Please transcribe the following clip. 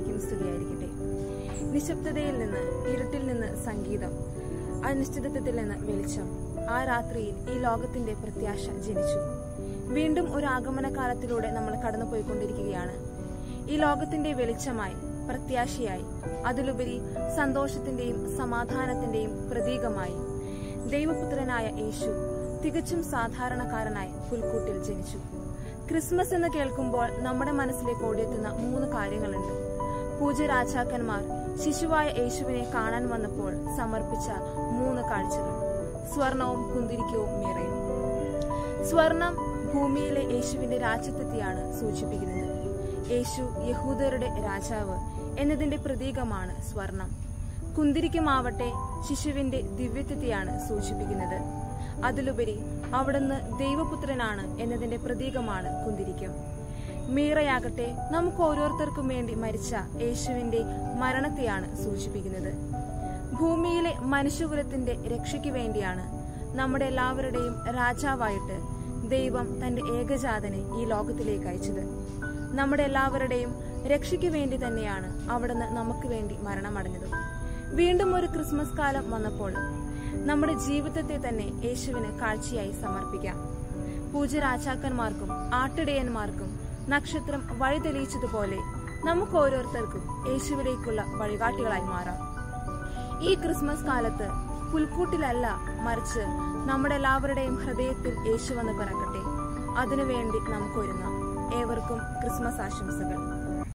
എന്നേക്കും സ്തുതിയായിരിക്കട്ടെ നിശബ്ദതയിൽ നിന്ന് ഇരുട്ടിൽ നിന്ന് സംഗീതം അനിശ്ചിതത്വത്തിൽ നിന്ന് വെളിച്ചം ആ രാത്രിയിൽ ഈ ലോകത്തിന്റെ പ്രത്യാശ ജനിച്ചു വീണ്ടും ഒരു ആഗമനകാലത്തിലൂടെ നമ്മൾ കടന്നുപോയിക്കൊണ്ടിരിക്കുകയാണ് ഈ ലോകത്തിന്റെ വെളിച്ചമായി പ്രത്യാശയായി അതിലുപരി സന്തോഷത്തിന്റെയും സമാധാനത്തിന്റെയും പ്രതീകമായി ദൈവപുത്രനായ യേശു തികച്ചും സാധാരണക്കാരനായി പുൽക്കൂട്ടിൽ ജനിച്ചു ക്രിസ്മസ് എന്ന് കേൾക്കുമ്പോൾ നമ്മുടെ മനസ്സിലേക്ക് ഓടിയെത്തുന്ന മൂന്ന് കാര്യങ്ങളുണ്ട് പൂജരാജാക്കന്മാർ ശിശുവായ യേശുവിനെ കാണാൻ വന്നപ്പോൾ സമർപ്പിച്ച മൂന്ന് കാഴ്ചകൾ സ്വർണവും കുന്തിരിക്കവും മീറയും സ്വർണം ഭൂമിയിലെ യേശുവിന്റെ രാജ്യത്തെത്തിയാണ് സൂചിപ്പിക്കുന്നത് യേശു യഹൂദരുടെ രാജാവ് എന്നതിന്റെ പ്രതീകമാണ് സ്വർണം കുന്തിരിക്കമാവട്ടെ ശിശുവിന്റെ ദിവ്യത്വത്തെയാണ് സൂചിപ്പിക്കുന്നത് അതിലുപരി അവിടുന്ന് ദൈവപുത്രനാണ് എന്നതിന്റെ പ്രതീകമാണ് കുന്തിരിക്കം മീറയാകട്ടെ നമുക്ക് ഓരോരുത്തർക്കും വേണ്ടി മരിച്ച യേശുവിന്റെ മരണത്തെയാണ് സൂചിപ്പിക്കുന്നത് ഭൂമിയിലെ മനുഷ്യകുലത്തിന്റെ രക്ഷയ്ക്ക് വേണ്ടിയാണ് നമ്മുടെ എല്ലാവരുടെയും രാജാവായിട്ട് ദൈവം തന്റെ ഏകജാതനെ ഈ ലോകത്തിലേക്ക് അയച്ചത് നമ്മുടെ എല്ലാവരുടെയും രക്ഷയ്ക്ക് വേണ്ടി തന്നെയാണ് അവിടുന്ന് നമുക്ക് വേണ്ടി മരണമടഞ്ഞത് വീണ്ടും ഒരു ക്രിസ്മസ് കാലം വന്നപ്പോൾ നമ്മുടെ ജീവിതത്തെ തന്നെ യേശുവിന് കാഴ്ചയായി സമർപ്പിക്കാം പൂജരാജാക്കന്മാർക്കും ആട്ടിടയന്മാർക്കും നക്ഷത്രം വഴി തെളിയിച്ചതുപോലെ നമുക്ക് ഓരോരുത്തർക്കും യേശുവിലേക്കുള്ള വഴികാട്ടികളായി മാറാം ഈ ക്രിസ്മസ് കാലത്ത് പുൽക്കൂട്ടിലല്ല മറിച്ച് നമ്മുടെ എല്ലാവരുടെയും ഹൃദയത്തിൽ യേശു വന്ന് പിറക്കട്ടെ അതിനുവേണ്ടി നമുക്കൊരുങ്ങാം ഏവർക്കും ക്രിസ്മസ് ആശംസകൾ